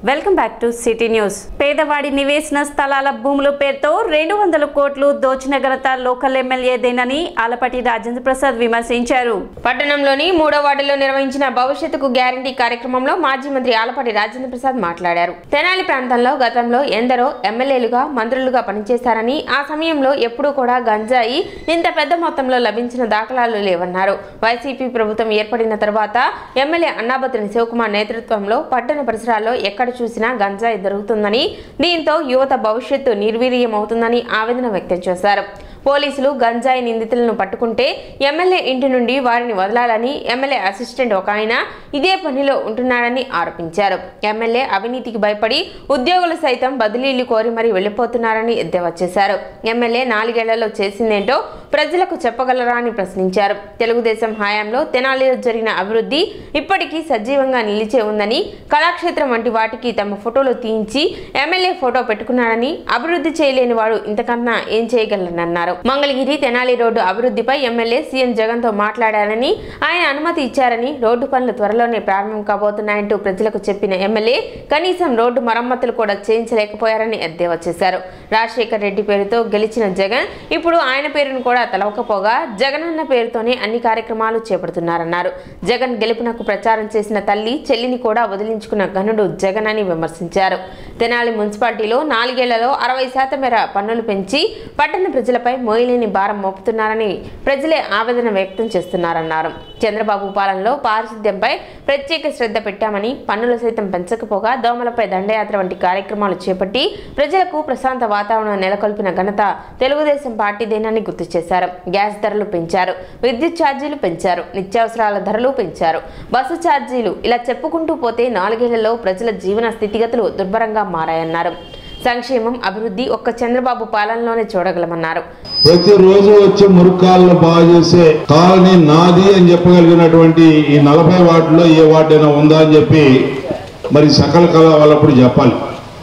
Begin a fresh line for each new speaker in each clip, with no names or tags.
Welcome back to city news పేదవాడి నివేశన స్థలాల భూముల పేరుతో రెండు వందల కోట్లు దోచిన ఘనత లోకల్ ఎమ్మెల్యేదేనని ఆలపాటి రాజేంద్ర ప్రసాద్ విమర్శించారు
పట్టణంలోని మూడో వార్డులో నిర్వహించిన భవిష్యత్తుకు గ్యారంటీ కార్యక్రమంలో మాజీ మంత్రి ఆలపాటి రాజేంద్ర ప్రసాద్ మాట్లాడారు తెనాలి ప్రాంతంలో గతంలో ఎందరో ఎమ్మెల్యేలుగా మంత్రులుగా పనిచేశారని ఆ సమయంలో ఎప్పుడూ కూడా గంజాయి ఇంత పెద్ద మొత్తంలో లభించిన దాఖలాలు లేవన్నారు వైసీపీ ప్రభుత్వం ఏర్పడిన తర్వాత ఎమ్మెల్యే అన్నాబత్రిని శివకుమార్ నేతృత్వంలో పట్టణ పరిసరాల్లో ఎక్కడ చూసినా గంజాయి దొరుకుతుందని దీంతో యువత భవిష్యత్తు నిర్వీర్యమవుతుందని ఆవేదన వ్యక్తం చేశారు పోలీసులు గంజాయి నిందితులను పట్టుకుంటే ఎమ్మెల్యే ఇంటి నుండి వారిని వదలాలని ఎమ్మెల్యే అసిస్టెంట్ ఒక ఆయన ఇదే పనిలో ఉంటున్నాడని ఆరోపించారు ఎమ్మెల్యే అవినీతికి భయపడి ఉద్యోగులు సైతం బదిలీలు కోరి మరీ వెళ్లిపోతున్నారని ఎద్దేవా చేశారు ఎమ్మెల్యే నాలుగేళ్లలో చేసిందేంటో ప్రజలకు చెప్పగలరా అని ప్రశ్నించారు తెలుగుదేశం హయాంలో తెనాలిలో జరిగిన అభివృద్ధి ఇప్పటికీ సజీవంగా నిలిచే ఉందని కళాక్షేత్రం వంటి వాటికి తమ ఫోటోలు తీయించి ఎమ్మెల్యే ఫోటో పెట్టుకున్నాడని అభివృద్ధి చేయలేని వాడు ఇంతకన్నా ఏం చేయగలరని అన్నారు మంగళగిరి తెనాలి రోడ్డు అభివృద్ధిపై ఎమ్మెల్యే సీఎం జగన్ తో మాట్లాడారని ఆయన అనుమతి ఇచ్చారని రోడ్డు పనులు త్వరలోనే ప్రారంభం కాబోతున్నాయంటూ ప్రజలకు చెప్పిన ఎమ్మెల్యే కనీసం రోడ్డు మరమ్మతులు కూడా చేయించలేకపోయారని ఎద్దేవా చేశారు రాజశేఖర్ రెడ్డి పేరుతో గెలిచిన జగన్ ఇప్పుడు ఆయన పేరును కూడా తలవకపోగా జగనన్న పేరుతోనే అన్ని కార్యక్రమాలు చేపడుతున్నారన్నారు జగన్ గెలుపునకు ప్రచారం చేసిన తల్లి చెల్లిని కూడా వదిలించుకున్న ఘనుడు జగన్ అని విమర్శించారు తెనాలి మున్సిపాలిటీలో నాలుగేళ్లలో అరవై శాతం మేర పన్నులు పెంచి పట్టణ ప్రజలపై మోయలేని భారం మోపుతున్నారని ప్రజలే ఆవేదన వ్యక్తం చేస్తున్నారన్నారు చంద్రబాబు పాలనలో పారిశుద్ధ్యంపై ప్రత్యేక శ్రద్ధ పెట్టామని పన్నులు సైతం పెంచకపోగా దోమలపై దండయాత్ర వంటి కార్యక్రమాలు చేపట్టి ప్రజలకు ప్రశాంత వాతావరణం నెలకొల్పిన ఘనత తెలుగుదేశం పార్టీదేనని గుర్తు చేశారు గ్యాస్ ధరలు పెంచారు విద్యుత్ ఛార్జీలు పెంచారు నిత్యావసరాల ధరలు పెంచారు బస్సు ఛార్జీలు ఇలా చెప్పుకుంటూ పోతే నాలుగేళ్లలో ప్రజల జీవన స్థితిగతులు దుర్భరంగా మారాయన్నారు సంక్షేమం అభివృద్ధి ఒక్క చంద్రబాబు పాలనలోనే చూడగలమన్నారు
ప్రతిరోజు వచ్చి మురుకాలను బాగా చేసే కాలనీ నాది అని చెప్పగలిగినటువంటి ఈ నలభై వార్డులో ఏ వార్డైనా ఉందా అని చెప్పి మరి సకల కళ వాళ్ళప్పుడు చెప్పాలి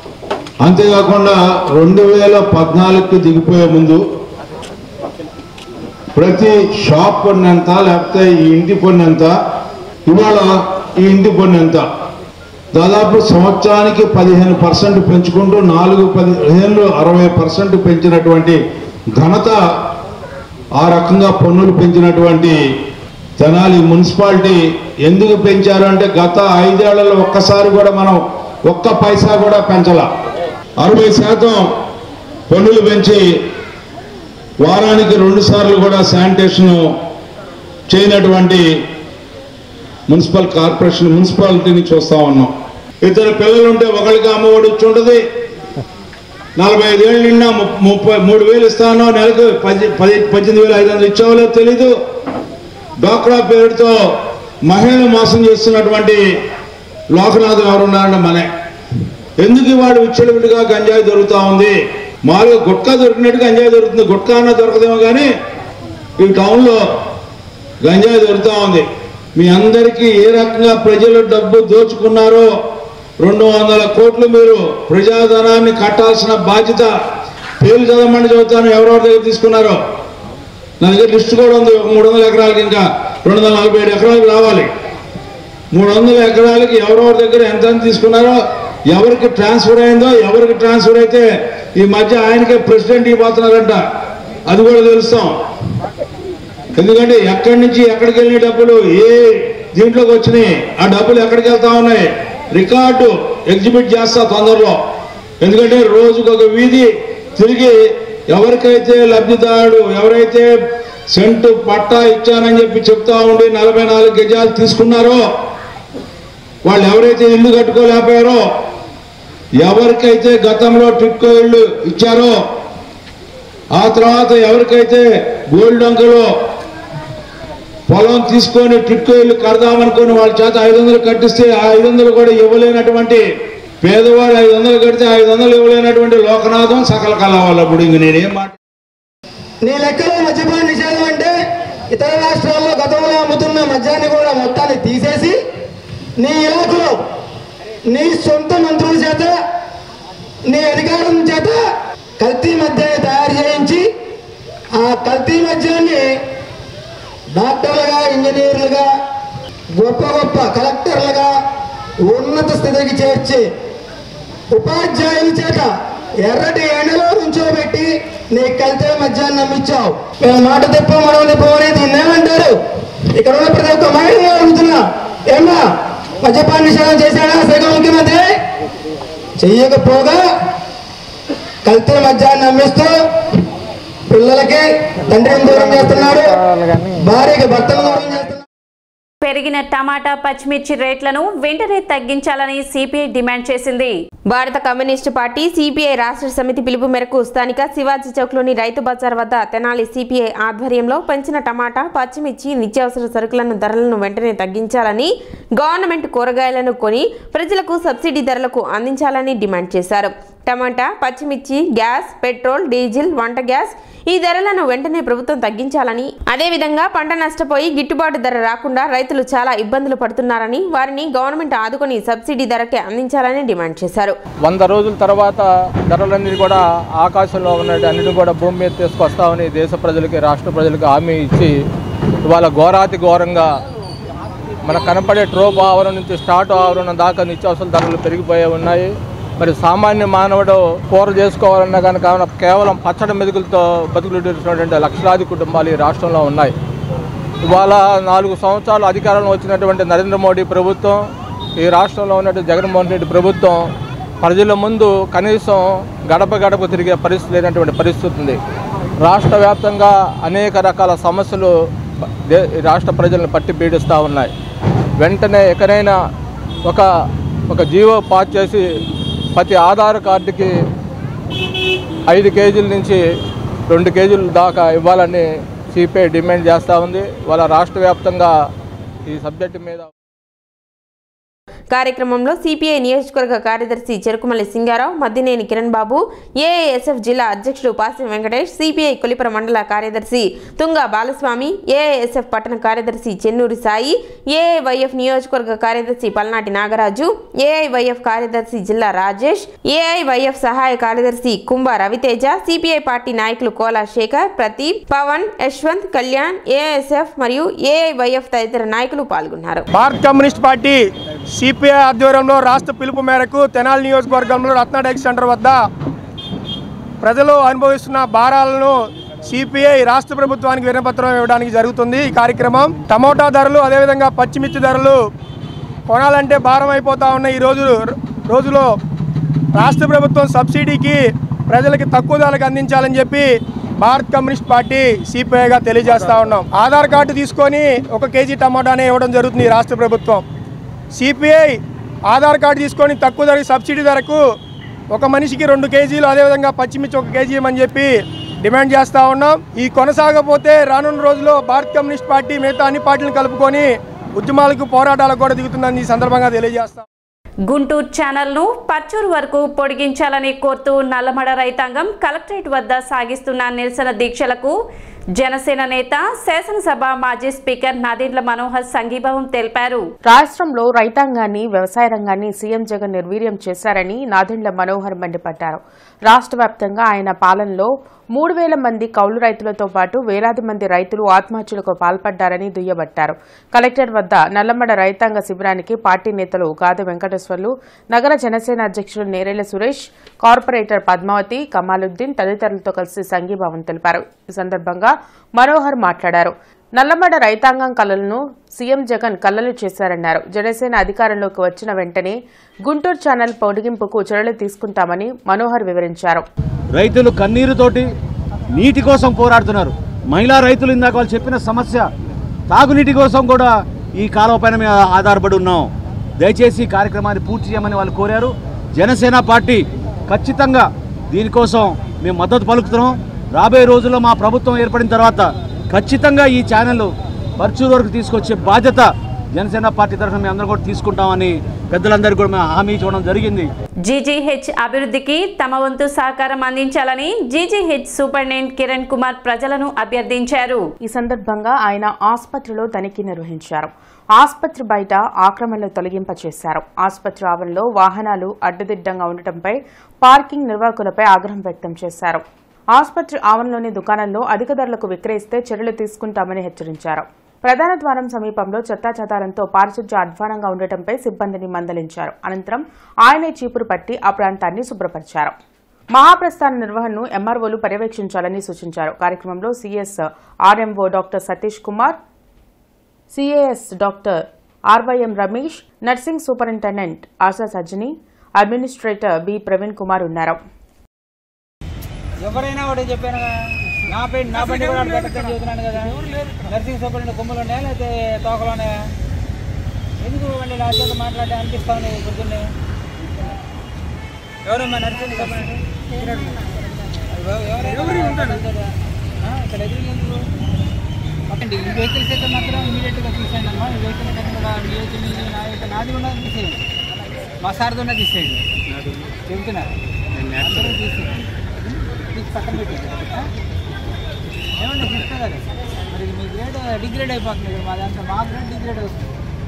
అంతేకాకుండా రెండు వేల పద్నాలుగుకి దిగిపోయే ముందు ప్రతి షాప్ పన్ను ఎంత లేకపోతే ఈ ఇంటి పన్ను ఎంత ఇవాళ ఈ ఇంటి పన్ను ఎంత దాదాపు సంవత్సరానికి పదిహేను పర్సెంట్ పెంచుకుంటూ నాలుగు పదిహేను అరవై పర్సెంట్ పెంచినటువంటి ఘనత ఆ రకంగా పన్నులు పెంచినటువంటి తెనాలి మున్సిపాలిటీ ఎందుకు పెంచారు అంటే గత ఐదేళ్లలో ఒక్కసారి కూడా మనం ఒక్క పైసా కూడా పెంచాల అరవై శాతం పన్నులు పెంచి వారానికి రెండు సార్లు కూడా శానిటేషన్ చేయనటువంటి మున్సిపల్ కార్పొరేషన్ మున్సిపాలిటీని చూస్తా ఉన్నాం ఇద్దరు పిల్లలు ఉంటే ఒకరికి అమ్మఒడి వచ్చి ఉంటుంది నలభై ఐదేళ్ళు నిండా ము- ముప్పై మూడు వేలు ఇస్తానో నెలకు పది పది పద్దెనిమిది వేల ఐదు వందలు ఇచ్చావో లేదో తెలీదు డాక్రా పేరుతో మహిళలు మోసం చేస్తున్నటువంటి లోకనాథం ఎవరున్నారంటే మనే ఎందుకు వాడు విచ్చలవిడిగా గంజాయి దొరుకుతా ఉంది మామూలుగా గుట్కా దొరికినట్టు గంజాయి దొరుకుతుంది గుట్కా అన్న దొరకదేమో కానీ ఈ టౌన్లో గంజాయి దొరుకుతా ఉంది మీ అందరికీ ఏ రకంగా ప్రజలు డబ్బు దోచుకున్నారో రెండు వందల కోట్లు మీరు ప్రజాధనాన్ని కట్టాల్సిన బాధ్యత పేర్లు చదవమని చదువుతాను ఎవరెవరి దగ్గర తీసుకున్నారో నా దగ్గర లిస్టు కూడా ఉంది ఒక మూడు వందల ఎకరాలకి ఇంకా రెండు వందల నలభై ఏడు ఎకరాలకు రావాలి మూడు వందల ఎకరాలకి ఎవరెవరి దగ్గర ఎంత ఎంత తీసుకున్నారో ఎవరికి ట్రాన్స్ఫర్ అయిందో ఎవరికి ట్రాన్స్ఫర్ అయితే ఈ మధ్య ఆయనకే ప్రెసిడెంట్ ఇవ్వబోతున్నారంట అది కూడా తెలుస్తాం ఎందుకంటే ఎక్కడి నుంచి ఎక్కడికి వెళ్ళిన డబ్బులు ఏ దీంట్లోకి వచ్చినాయి ఆ డబ్బులు ఎక్కడికి వెళ్తా ఉన్నాయి రికార్డు ఎగ్జిబిట్ చేస్తా తొందరలో ఎందుకంటే రోజుకు ఒక వీధి తిరిగి ఎవరికైతే లబ్ధిదారుడు ఎవరైతే సెంటు పట్టా ఇచ్చానని చెప్పి చెప్తా ఉండి నలభై నాలుగు గజాలు తీసుకున్నారో వాళ్ళు ఎవరైతే ఇల్లు కట్టుకోలేకపోయారో ఎవరికైతే గతంలో టిట్కో ఇల్లు ఇచ్చారో ఆ తర్వాత ఎవరికైతే గోల్డ్ అంకలో పొలం తీసుకొని టిట్కో ఇల్లు కడదామనుకుని వాళ్ళ చేత ఐదు వందలు కట్టిస్తే ఆ ఐదు వందలు కూడా ఇవ్వలేనటువంటి పేదవాడు ఐదు వందలు కడితే ఐదు వందలు ఇవ్వలేనటువంటి లోకనాథం సకల కలవాలి అప్పుడు ఇంక నేనేం మాట
నీ లెక్కలో మద్యపాన నిషేధం అంటే ఇతర రాష్ట్రాల్లో గతంలో అమ్ముతున్న మద్యాన్ని కూడా మొత్తాన్ని తీసేసి నీ ఇలాఖలో నీ సొంత మంత్రుల చేత నీ అధికారం చేత కల్తీ మద్యాన్ని తయారు చేయించి ఆ కల్తీ మద్యాన్ని డాక్టర్లుగా ఇంజనీర్లుగా గొప్ప గొప్ప కలెక్టర్లుగా ఉన్నత స్థితికి చేర్చి ఉపాధ్యాయుల చేత ఎర్రటి ఎండలో నుంచోబెట్టి నీ కలితే మధ్యాహ్నం నమ్మించావు మేము మాట తెప్ప మనం తెప్పం అనేది దీన్నేమంటారు ఇక్కడ ఉన్న ప్రతి ఒక్క మహిళ అడుగుతున్నా ఏమ్మా మద్యపాన నిషేధం చేశాడా సగ ముఖ్యమంత్రి చెయ్యకపోగా కలితే మధ్యాహ్నం నమ్మిస్తూ పిల్లలకి తండ్రిని దూరం చేస్తున్నాడు భార్యకి భర్తను దూరం చేస్తున్నాడు
పెరిగిన టమాటా పచ్చిమిర్చి రేట్లను వెంటనే తగ్గించాలని సిపిఐ డిమాండ్ చేసింది
భారత కమ్యూనిస్టు పార్టీ సిపిఐ రాష్ట్ర సమితి పిలుపు మేరకు స్థానిక శివాజీ చౌక్లోని రైతు బజార్ వద్ద తెనాలి సిపిఐ ఆధ్వర్యంలో పెంచిన టమాటా పచ్చిమిర్చి నిత్యావసర సరుకులను ధరలను వెంటనే తగ్గించాలని గవర్నమెంట్ కూరగాయలను కొని ప్రజలకు సబ్సిడీ ధరలకు అందించాలని డిమాండ్ చేశారు టమాటా పచ్చిమిర్చి గ్యాస్ పెట్రోల్ డీజిల్ వంట గ్యాస్ ఈ ధరలను వెంటనే ప్రభుత్వం తగ్గించాలని అదేవిధంగా పంట నష్టపోయి గిట్టుబాటు ధర రాకుండా రైతులు చాలా ఇబ్బందులు పడుతున్నారని వారిని గవర్నమెంట్ ఆదుకొని సబ్సిడీ ధరకే అందించాలని డిమాండ్ చేశారు
వంద రోజుల తర్వాత ధరలన్నీ కూడా ఆకాశంలో ఉన్నట్టు అన్నిటి కూడా భూమి మీద తీసుకొస్తామని దేశ ప్రజలకి రాష్ట్ర ప్రజలకి హామీ ఇచ్చి ఇవాళ ఘోరాతి ఘోరంగా మనకు కనపడే ట్రోప్ ఆవరణ నుంచి స్టార్ట్ ఆవరణ దాకా నిత్యావసర ధరలు పెరిగిపోయి ఉన్నాయి మరి సామాన్య మానవుడు కూర చేసుకోవాలన్నా కనుక కేవలం పచ్చడి మెతుకులతో బతుకులు తీరుతున్నటువంటి లక్షలాది కుటుంబాలు ఈ రాష్ట్రంలో ఉన్నాయి ఇవాళ నాలుగు సంవత్సరాలు అధికారంలో వచ్చినటువంటి నరేంద్ర మోడీ ప్రభుత్వం ఈ రాష్ట్రంలో ఉన్నటువంటి జగన్మోహన్ రెడ్డి ప్రభుత్వం ప్రజల ముందు కనీసం గడప గడప తిరిగే పరిస్థితి లేనటువంటి పరిస్థితి ఉంది రాష్ట్ర వ్యాప్తంగా అనేక రకాల సమస్యలు దే- ఈ రాష్ట్ర ప్రజలను పట్టి పీడిస్తూ ఉన్నాయి వెంటనే ఎక్కడైనా ఒక ఒక జీవో పాస్ చేసి ప్రతి ఆధార్ కార్డుకి ఐదు కేజీల నుంచి రెండు కేజీల దాకా ఇవ్వాలని సిపిఐ డిమాండ్ చేస్తూ ఉంది వాళ్ళ రాష్ట్ర వ్యాప్తంగా ఈ సబ్జెక్టు మీద
కార్యక్రమంలో సిపిఐ నియోజకవర్గ కార్యదర్శి చెరుకుమల్లి సింగారావు మద్దినేని కిరణ్ బాబు ఏఐఎస్ఎఫ్ జిల్లా అధ్యక్షుడు పాసి వెంకటేష్ సిపిఐ కొలిపర మండల కార్యదర్శి తుంగా బాలస్వామి ఏఐఎస్ఎఫ్ పట్టణ కార్యదర్శి చెన్నూరి సాయి ఏఐవైఎఫ్ నియోజకవర్గ కార్యదర్శి పల్నాటి నాగరాజు ఏఐవైఎఫ్ కార్యదర్శి జిల్లా రాజేష్ ఏఐవైఎఫ్ సహాయ కార్యదర్శి కుంభ రవితేజ సిపిఐ పార్టీ నాయకులు కోలా శేఖర్ ప్రదీప్ పవన్ యశ్వంత్ కళ్యాణ్ ఏఐఎస్ఎఫ్ మరియు ఏఐవైఎఫ్ తదితర నాయకులు పాల్గొన్నారు
భారత కమ్యూనిస్ట్ పార్టీ సిపిఐ ఆధ్వర్యంలో రాష్ట్ర పిలుపు మేరకు తెనాలి నియోజకవర్గంలో రత్నాడెక్ సెంటర్ వద్ద ప్రజలు అనుభవిస్తున్న భారాలను సిపిఐ రాష్ట్ర ప్రభుత్వానికి వినపత్రం ఇవ్వడానికి జరుగుతుంది ఈ కార్యక్రమం టమోటా ధరలు అదేవిధంగా పచ్చిమిర్చి ధరలు కొనాలంటే భారం అయిపోతా ఉన్న ఈ రోజు రోజులో రాష్ట్ర ప్రభుత్వం సబ్సిడీకి ప్రజలకి తక్కువ ధరలకు అందించాలని చెప్పి భారత్ కమ్యూనిస్ట్ పార్టీ సిపిఐగా తెలియజేస్తా ఉన్నాం ఆధార్ కార్డు తీసుకొని ఒక కేజీ టమాటానే ఇవ్వడం జరుగుతుంది ఈ రాష్ట్ర ప్రభుత్వం సిపిఐ ఆధార్ కార్డు తీసుకొని తక్కువ ధరకు సబ్సిడీ ధరకు ఒక మనిషికి రెండు కేజీలు అదేవిధంగా పచ్చిమిర్చి ఒక కేజీ ఇవ్వమని చెప్పి డిమాండ్ చేస్తూ ఉన్నాం ఈ కొనసాగపోతే రానున్న రోజుల్లో భారత్ కమ్యూనిస్ట్ పార్టీ మిగతా అన్ని పార్టీలను కలుపుకొని ఉద్యమాలకు పోరాటాలకు కూడా దిగుతుందని ఈ సందర్భంగా తెలియజేస్తాం
గుంటూరు ఛానల్ను పర్చూరు వరకు పొడిగించాలని కోరుతూ నల్లమడ రైతాంగం కలెక్టరేట్ వద్ద సాగిస్తున్న నిరసన దీక్షలకు జనసేన నేత శాసనసభ మాజీ స్పీకర్ నాదెండ్ల మనోహర్ సంఘీభావం తెలిపారు
రాష్ట్రంలో రైతాంగాన్ని వ్యవసాయ రంగాన్ని సీఎం జగన్ నిర్వీర్యం చేశారని నాదెండ్ల మనోహర్ మండిపడ్డారు రాష్ట్ర వ్యాప్తంగా ఆయన పాలనలో మూడు వేల మంది కౌలు రైతులతో పాటు వేలాది మంది రైతులు ఆత్మహత్యలకు పాల్పడ్డారని దుయ్యబట్టారు కలెక్టర్ వద్ద నల్లమడ రైతాంగ శిబిరానికి పార్టీ నేతలు గాది వెంకటేశ్వర్లు నగర జనసేన అధ్యక్షులు నేరేళ్ల సురేష్ కార్పొరేటర్ పద్మావతి కమాలుద్దీన్ తదితరులతో కలిసి సంఘీభావం తెలిపారు ఈ సందర్భంగా మనోహర్ మాట్లాడారు నల్లమడ రైతాంగం కలలను సీఎం జగన్ కల్లలు చేశారన్నారు జనసేన అధికారంలోకి వచ్చిన వెంటనే గుంటూరు ఛానల్ పొడిగింపుకు చర్యలు తీసుకుంటామని మనోహర్ వివరించారు
రైతులు కన్నీరుతోటి నీటి కోసం పోరాడుతున్నారు మహిళా రైతులు ఇందాక వాళ్ళు చెప్పిన సమస్య తాగునీటి కోసం కూడా ఈ కాలువ పైన మేము ఆధారపడి ఉన్నాం దయచేసి ఈ కార్యక్రమాన్ని పూర్తి చేయమని వాళ్ళు కోరారు జనసేన పార్టీ ఖచ్చితంగా దీనికోసం మేము మద్దతు పలుకుతున్నాం రాబోయే రోజుల్లో మా ప్రభుత్వం ఏర్పడిన తర్వాత ఖచ్చితంగా ఈ ఛానల్ పర్చూరు వరకు తీసుకొచ్చే బాధ్యత జనసేన పార్టీ తరఫున మేము అందరం కూడా తీసుకుంటామని పెద్దలందరికీ కూడా మేము హామీ ఇవ్వడం జరిగింది
జీజీహెచ్ అభివృద్ధికి తమ వంతు సహకారం అందించాలని జీజీహెచ్ సూపరింటెండెంట్ కిరణ్ కుమార్ ప్రజలను అభ్యర్థించారు
ఈ సందర్భంగా ఆయన ఆసుపత్రిలో తనిఖీ నిర్వహించారు ఆసుపత్రి బయట ఆక్రమణలు తొలగింపచేశారు ఆసుపత్రి ఆవరణలో వాహనాలు అడ్డదిడ్డంగా ఉండటంపై పార్కింగ్ నిర్వాహకులపై ఆగ్రహం వ్యక్తం చేశారు ఆసుపత్రి ఆవరణలోని దుకాణాల్లో అధిక ధరలకు విక్రయిస్తే చర్యలు తీసుకుంటామని హెచ్చరించారు ప్రధాన ద్వారం సమీపంలో చెత్తాచెదారంతో పారిశుధ్య అధ్వానంగా ఉండటంపై సిబ్బందిని మందలించారు అనంతరం ఆయనే చీపురు పట్టి ఆ ప్రాంతాన్ని శుభ్రపరిచారు మహాప్రస్థాన నిర్వహణను ఎంఆర్ఓలు పర్యవేక్షించాలని సూచించారు కార్యక్రమంలో CS RMO doctor Satish Kumar CAS doctor RYM Ramesh nursing superintendent Asha Sajjani administrator B Praveen Kumar ఉన్నారు
ఎవరైనా ఒకటి చెప్పాను కదా నా పెయింట్ నా బండి కూడా పెట్టకని చెబుతున్నాను కదా నర్సింగ్ సూపరింటెండెంట్ కొమ్ములు ఉన్నాయా లేకపోతే తోకలు ఉన్నాయా ఎందుకు మళ్ళీ నా చేత మాట్లాడి అనిపిస్తావు నువ్వు పొద్దున్నే ఎవరమ్మా నర్సింగ్ సూపరింటెండెంట్ ఎవరైనా ఆ, ఇక్కడ ఎదురు ఓకే ఈ వెహికల్స్ అయితే మాత్రం ఇమీడియట్గా తీసేయండి అమ్మా ఈ వెహికల్స్ అయితే కూడా మీ వెహికల్ మీది, నా వెహికల్ నాది కూడా తీసేయండి మా సార్ది కూడా తీసేయండి చెబుతున్నారు అందరూ తీసేయండి తీసి పక్కన పెట్టండి ఆ? ఏమండి సిస్టర్ గారు మరి మీ గ్రేడ్ డిగ్రేడ్ అయిపోతుంది కదా మా దాంట్లో మా గ్రేడ్ డిగ్రేడ్ అవుతుంది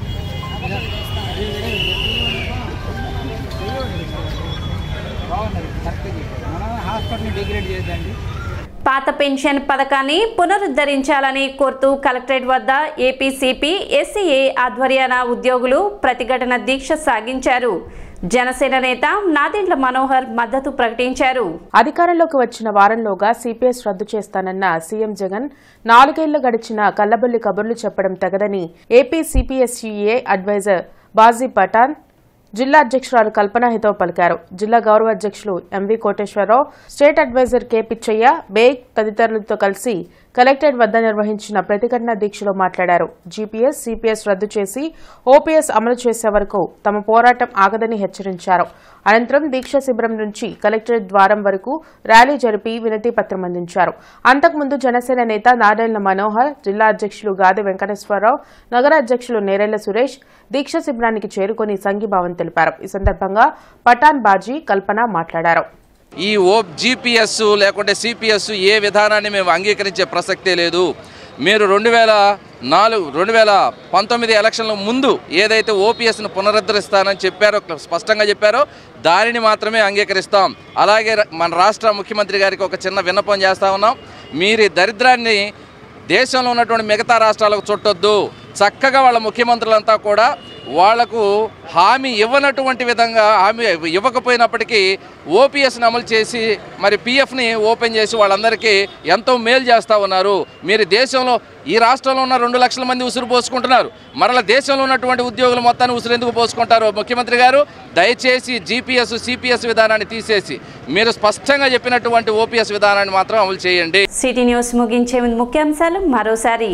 బాగున్నది కరెక్ట్గా చెప్పారు మనం హాస్పిటల్ని డిగ్రేడ్ చేయొద్దండి
పాత పెన్షన్ పథకాన్ని పునరుద్ధరించాలని కోరుతూ కలెక్టరేట్ వద్ద ఏపీసీపీ ఎస్సీఏ ఆధ్వర్యాన ఉద్యోగులు ప్రతిఘటన దీక్ష సాగించారు జనసేన నేత నాదెండ్ల మనోహర్ మద్దతు ప్రకటించారు
అధికారంలోకి వచ్చిన వారంలోగా సిపిఎస్ రద్దు చేస్తానన్న సీఎం జగన్ నాలుగేళ్లు గడిచిన కల్లబొల్లి కబుర్లు చెప్పడం తగదని AP CPSUA adviser Baji Pathan జిల్లా అధ్యక్షురాలు కల్పన హితవు పలికారు జిల్లా గౌరవ అధ్యక్షులు MV Koteswararao state adviser K Pichaiah Baig తదితరులతో కలిసి కలెక్టరేట్ వద్ద నిర్వహించిన ప్రతిఘటన దీక్షలో మాట్లాడారు జీపీఎస్ సిపిఎస్ రద్దు చేసి ఓపీఎస్ అమలు చేసే వరకు తమ పోరాటం ఆగదని హెచ్చరించారు అనంతరం దీక్ష శిబిరం నుంచి కలెక్టరేట్ ద్వారం వరకు ర్యాలీ జరిపి వినతి పత్రం అందించారు అంతకుముందు జనసేన నేత నారాయణ మనోహర్ జిల్లా అధ్యక్షులు గాది వెంకటేశ్వరరావు నగర అధ్యక్షులు నేరెళ్ల సురేష్ దీక్ష శిబిరానికి చేరుకుని సంఘీభావం తెలిపారు ఈ సందర్భంగా పఠాన్ బాజీ కల్పన మాట్లాడారు
ఈ ఓ జీపీఎస్ లేకుంటే సిపిఎస్ ఏ విధానాన్ని మేము అంగీకరించే ప్రసక్తే లేదు మీరు రెండు వేల నాలుగు రెండు వేల పంతొమ్మిది ఎలక్షన్ల ముందు ఏదైతే ఓపీఎస్ను పునరుద్ధరిస్తానని చెప్పారో స్పష్టంగా చెప్పారో దానిని మాత్రమే అంగీకరిస్తాం అలాగే ర- మన రాష్ట్ర ముఖ్యమంత్రి గారికి ఒక చిన్న విన్నపం చేస్తా ఉన్నాం మీరు ఈ దరిద్రాన్ని దేశంలో ఉన్నటువంటి మిగతా రాష్ట్రాలకు చుట్టొద్దు చక్కగా వాళ్ళ ముఖ్యమంత్రులంతా కూడా వాళ్లకు హామీ ఇవ్వనటువంటి విధంగా హామీ ఇవ్వకపోయినప్పటికీ ఓపీఎస్ని అమలు చేసి మరి పిఎఫ్ని ఓపెన్ చేసి వాళ్ళందరికీ ఎంతో మేలు చేస్తూ ఉన్నారు మీరు దేశంలో ఈ రాష్ట్రంలో ఉన్న రెండు లక్షల మంది ఉసురు పోసుకుంటున్నారు మరల దేశంలో ఉన్నటువంటి ఉద్యోగులు మొత్తాన్ని ఉసురు ఎందుకు పోసుకుంటారు ముఖ్యమంత్రి గారు దయచేసి జీపీఎస్ సిపిఎస్ విధానాన్ని తీసేసి మీరు స్పష్టంగా చెప్పినటువంటి ఓపీఎస్ విధానాన్ని మాత్రం అమలు చేయండి
సిటీ న్యూస్ ముగించే ముందు ముఖ్యాంశాలు మరోసారి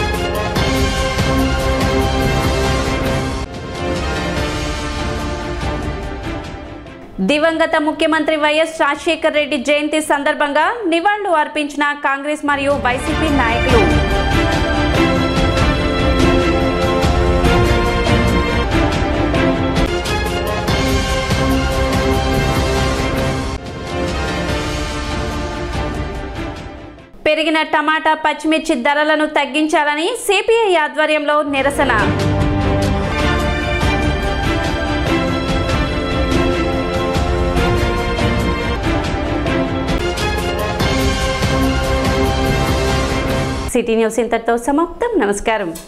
దివంగత ముఖ్యమంత్రి వైఎస్ రాజశేఖర్ రెడ్డి జయంతి సందర్భంగా నివాళులు అర్పించిన కాంగ్రెస్ మరియు వైసీపీ నాయకులు పెరిగిన టమాటా పచ్చిమిర్చి ధరలను తగ్గించాలని సిపిఐ ఆధ్వర్యంలో నిరసన సిటీ న్యూస్ ఇంతటితో సమాప్తం నమస్కారం